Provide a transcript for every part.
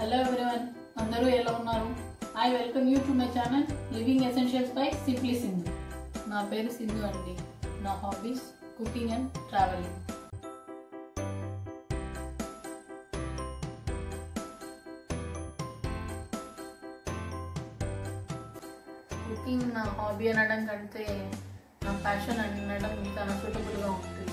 Hello everyone అందరూ ఎలా ఉన్నారు I welcome you to my channel Living Essentials by Simply Sindhu నా పేరు సింధు అండి నా hobbies cooking and travelling cooking నా హాబీ అనడం కంటే నా ప్యాషన్ అనడం చాలా సూటబుల్గా ఉంటుంది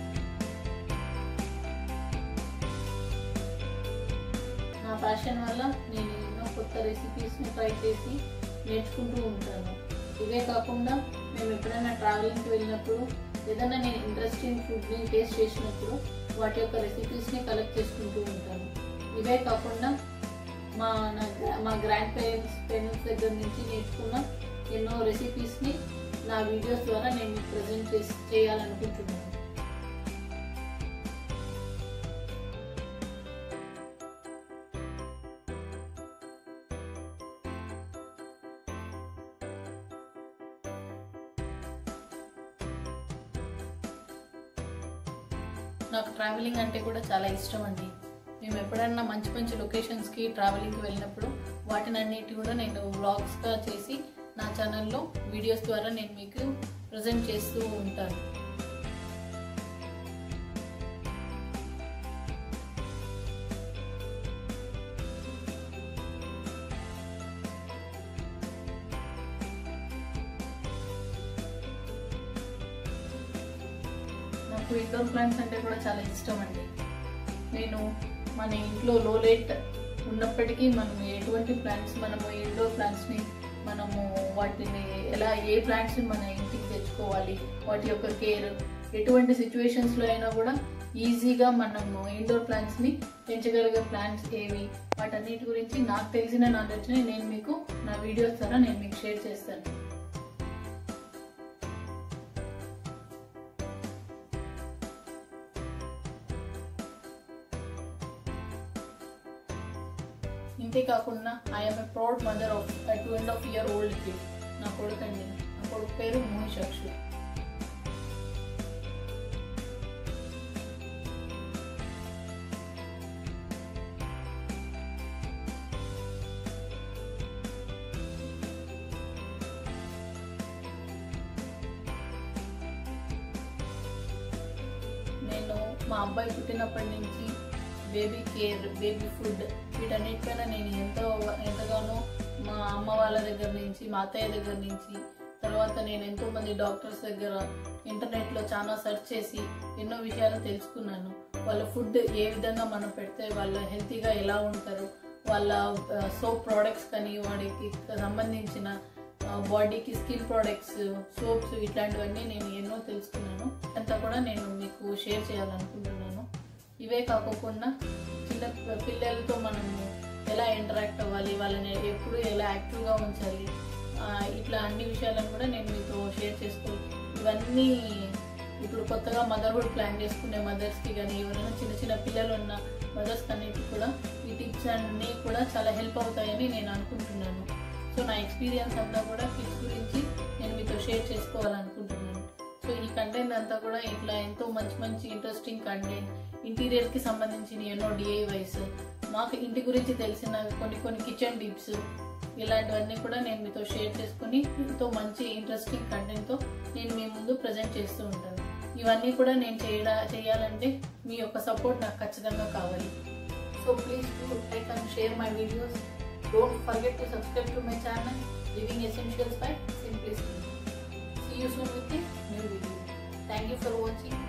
నా ప్యాషన్ వల్ల నేను ఎన్నో కొత్త రెసిపీస్ని ట్రై చేసి నేర్చుకుంటూ ఉంటాను ఇవే కాకుండా మేము ఎప్పుడైనా ట్రావెలింగ్కి వెళ్ళినప్పుడు ఏదైనా నేను ఇంట్రెస్టింగ్ ఫుడ్ని టేస్ట్ చేసినప్పుడు వాటి యొక్క రెసిపీస్ని కలెక్ట్ చేసుకుంటూ ఉంటాను ఇవే కాకుండా మా నా గ్రా- మా గ్రాండ్ పేరెంట్స్ పేరెంట్స్ దగ్గర నుంచి నేర్చుకున్న ఎన్నో రెసిపీస్ని నా వీడియోస్ ద్వారా నేను మీకు ప్రజెంట్ చేసి చేయాలనుకుంటున్నాను నాకు ట్రావెలింగ్ అంటే కూడా చాలా ఇష్టం అండి మేము ఎప్పుడన్నా మంచి మంచి లొకేషన్స్కి ట్రావెలింగ్కి వెళ్ళినప్పుడు వాటిని అన్నిటి కూడా నేను వ్లాగ్స్గా చేసి నా ఛానల్లో వీడియోస్ ద్వారా నేను మీకు ప్రజెంట్ చేస్తూ ఉంటాను నాకు ఇండోర్ ప్లాంట్స్ అంటే కూడా చాలా ఇష్టం అండి నేను మన ఇంట్లో లో లైట్ ఉన్నప్పటికీ మనం ఎటువంటి ప్లాంట్స్ మనము ఇండోర్ ప్లాంట్స్ని మనము వాటిని ఎలా ఏ ప్లాంట్స్ని మన ఇంటికి తెచ్చుకోవాలి వాటి యొక్క కేర్ ఎటువంటి సిచ్యువేషన్స్లో అయినా కూడా ఈజీగా మనము ఇండోర్ ప్లాంట్స్ని పెంచగలిగే ప్లాంట్స్ ఏవి వాటన్నిటి గురించి నాకు తెలిసిన నాలెడ్జ్ని నేను మీకు నా వీడియోస్ ద్వారా నేను మీకు షేర్ చేస్తాను ఇంతే కాకుండా I'm a proud mother of two and half year old kid నా కొడుకు అండి నా కొడుకు పేరు మోహిష్ అక్షు నేను మా అబ్బాయి పుట్టినప్పటి నుంచి బేబీ కేర్ బేబీ ఫుడ్ వీటన్నిటిపైన నేను ఎంతో ఎంతగానో మా అమ్మ వాళ్ళ దగ్గర నుంచి మా అత్తయ్య దగ్గర నుంచి తర్వాత నేను ఎంతో మంది డాక్టర్స్ దగ్గర ఇంటర్నెట్లో చాలా సెర్చ్ చేసి ఎన్నో విషయాలు తెలుసుకున్నాను వాళ్ళ ఫుడ్ ఏ విధంగా మనం పెడితే వాళ్ళు హెల్తీగా ఎలా ఉంటారు వాళ్ళ సోప్ ప్రోడక్ట్స్ కానీ వాడికి సంబంధించిన బాడీకి స్కిన్ ప్రోడక్ట్స్ సోప్స్ ఇట్లాంటివన్నీ నేను ఎన్నో తెలుసుకున్నాను అంతా కూడా నేను మీకు షేర్ చేయాలనుకుంటున్నాను ఇవే కాకుండా చిన్న ప- పిల్లలతో మనము ఎలా ఇంటరాక్ట్ అవ్వాలి వాళ్ళని ఎప్పుడు ఎలా యాక్టివ్గా ఉంచాలి ఆ, ఇట్లా అన్ని విషయాలను కూడా నేను మీతో షేర్ చేసుకో ఇవన్నీ ఇప్పుడు కొత్తగా మదర్హుడ్ ప్లాన్ చేసుకునే మదర్స్కి కానీ ఎవరైనా చిన్న చిన్న పిల్లలు ఉన్న మదర్స్ అన్నిటికి కూడా ఈ టిప్స్ అన్నీ కూడా చాలా హెల్ప్ అవుతాయని నేను అనుకుంటున్నాను సో నా ఎక్స్పీరియన్స్ అంతా కూడా కిడ్స్ గురించి నేను మీతో షేర్ చేసుకోవాలనుకుంటున్నాను సో ఈ కంటెంట్ అంతా కూడా ఇట్లా ఎంతో మంచి మంచి ఇంట్రెస్టింగ్ కంటెంట్ ఇంటీరియర్కి సంబంధించిన ఎన్నో డిఐవైస్ మాకు ఇంటి గురించి తెలిసిన కొన్ని కొన్ని కిచెన్ టిప్స్ ఇలాంటివన్నీ కూడా నేను మీతో షేర్ చేసుకుని ఎంతో మంచి ఇంట్రెస్టింగ్ కంటెంట్తో నేను మీ ముందు ప్రజెంట్ చేస్తూ ఉంటాను ఇవన్నీ కూడా నేను చేయడా చేయాలంటే మీ యొక్క సపోర్ట్ నాకు ఖచ్చితంగా కావాలి so please to like and share my videos don't forget to subscribe to my channel Living Essentials by Simply See you soon with a new video. Thank you for watching.